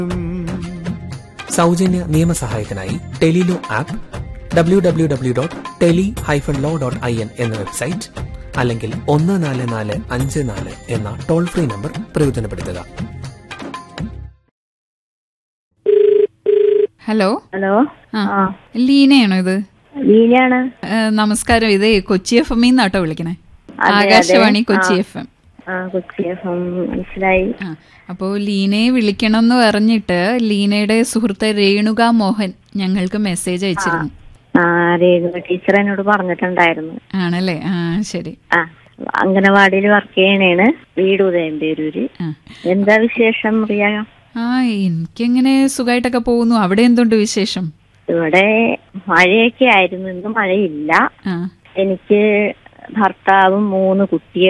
സൗജന്യ നിയമസഹായത്തിനായി Tele Law app W W W dot tele hyphen law dot I N എന്ന website അല്ലെങ്കിൽ ഒന്ന് നാല് നാല് അഞ്ച് നാല് എന്ന ടോൾ ഫ്രീ നമ്പർ പ്രയോജനപ്പെടുത്തുക ഹലോ ഹലോ ആ ആ ലീനയാണോ ഇത് ലീനയാണ് ഏ, നമസ്കാരം ഇത് കൊച്ചി എഫ് എം എന്നാട്ടോ വിളിക്കണേ അതെ, ആകാശവാണി അതെ. കൊച്ചി ആ. എഫ് എം ആ കൊച്ചി എഫ് എം മനസ്സിലായി ആ അപ്പോ ലീനയെ വിളിക്കണം എന്ന് പറഞ്ഞിട്ട് ലീനയുടെ സുഹൃത്ത് രേണുക മോഹൻ ഞങ്ങൾക്ക് മെസ്സേജ് അയച്ചിരുന്നു ആ രേഖ ടീച്ചർ എന്നോട് പറഞ്ഞിട്ടുണ്ടായിരുന്നു ആണല്ലേ ആ ശരി ആ അംഗനവാടിയിൽ വർക്ക് ചെയ്യണേണ് വീട് ഉദയംപേരൂര് ആ എന്താ വിശേഷം റിയ ആ എനിക്കെങ്ങനെ സുഖമായിട്ടൊക്കെ പോകുന്നു അവിടെ എന്തുണ്ട് വിശേഷം ഇവിടെ മഴയൊക്കെ ആയിരുന്നു ഇന്ന് മഴയില്ല ആ എനിക്ക് ഭർത്താവും മൂന്ന് കുട്ടികളും